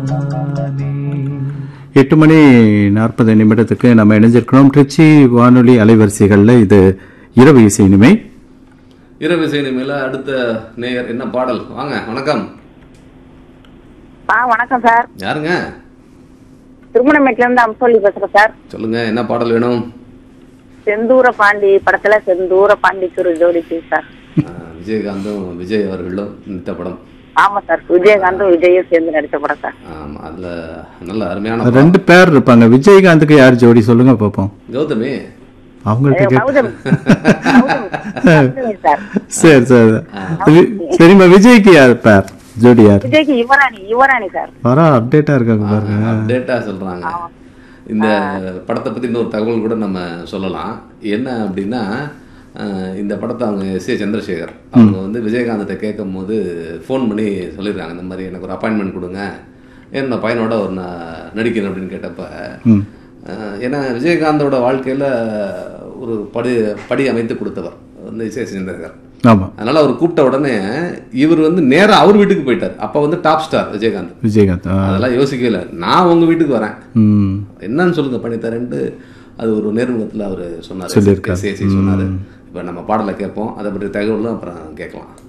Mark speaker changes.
Speaker 1: எட்டு மணி நாற்பது நிமிடத்துக்கு நம்ம இணைஞ்சிருக்கிறோம் திருச்சி வானொலி அலைவரிசைகளில் இது இரவு இசை இனிமை
Speaker 2: இரவு செய்தி மேல அடுத்த நேயர் என்ன பாடல் வாங்க வணக்கம்
Speaker 3: ஆ வணக்கம் சார்
Speaker 2: யாருங்க
Speaker 3: திருமணமேட்ல இருந்து அம்சோலி பேசுறேன் சார்
Speaker 2: சொல்லுங்க என்ன பாடல் வேணும்
Speaker 3: செந்தூர பாண்டி படத்துல செந்தூர பாண்டிக்கு ஒரு ஜோடிச்சு சார்
Speaker 2: ஆஹ், விஜயகாந்தும் விஜய் அவர்களும் இந்த படம்
Speaker 3: ஆமா சார் விஜயகாந்தும் விஜயும் சேர்ந்து நடிச்ச படம் சார்
Speaker 2: ஆமா அதுல நல்ல அருமையான படம்.
Speaker 1: ரெண்டு பேர் இருப்பாங்க விஜயகாந்துக்கு யார் ஜோடி சொல்லுங்க பார்ப்போம்
Speaker 2: கௌதமி
Speaker 1: அவங்கள்ட்ட கேட்டு
Speaker 3: கௌதம் கௌதம். கௌதமி சார்
Speaker 1: சரி சரி வி- சரிம்மா விஜய்க்கு யார் பேர் ஜோடி யார்
Speaker 3: விஜய்க்கு யுவராணி யுவராணி சார்
Speaker 1: வர அப்டேட்டா இருக்காங்க பாருங்க
Speaker 2: அப்டேட்டா சொல்றாங்க இந்த படத்தை பத்தி இன்னொரு தகவல் கூட நம்ம சொல்லலாம் என்ன அப்படின்னா ஆஹ், இந்த படத்தை அவங்க எஸ் ஏ சந்திரசேகர் அவங்க வந்து விஜயகாந்த்கிட்ட கேட்கும் போது ஃபோன் பண்ணி சொல்லியிருக்காங்க இந்த மாதிரி எனக்கு ஒரு அப்பாயின்மெண்ட் கொடுங்க என்னோட பையனோட ஒரு நான் நடிக்கணும் அப்படின்னு கேட்டப்ப
Speaker 1: ம்
Speaker 2: ஆஹ், ஏன்னா விஜயகாந்தோட வாழ்க்கையில ஒரு படி படி அமைத்து கொடுத்தவர் வந்து எஸ் ஏ சந்திரசேகர்
Speaker 1: ஆமா
Speaker 2: அதனால அவர் கூப்பிட்ட உடனே இவர் வந்து நேரா அவர் வீட்டுக்கு போயிட்டார் அப்ப வந்து டாப் ஸ்டார் விஜயகாந்த்
Speaker 1: விஜயகாந்த் ஆ.
Speaker 2: அதெல்லாம் யோசிக்கவே இல்லை நான் உங்க வீட்டுக்கு வரேன்
Speaker 1: ம்
Speaker 2: என்னன்னு சொல்லுங்க பண்ணித்தரேன்ட்டு அது ஒரு நேர்முகத்தில் அவர் சொன்னார்
Speaker 1: சொல்லியிருக்காரு.
Speaker 2: சேசி சொன்னார் இப்போ நம்ம பாடலை கேட்போம் அதை பற்றி தகவலும் அப்புறம் கேட்கலாம்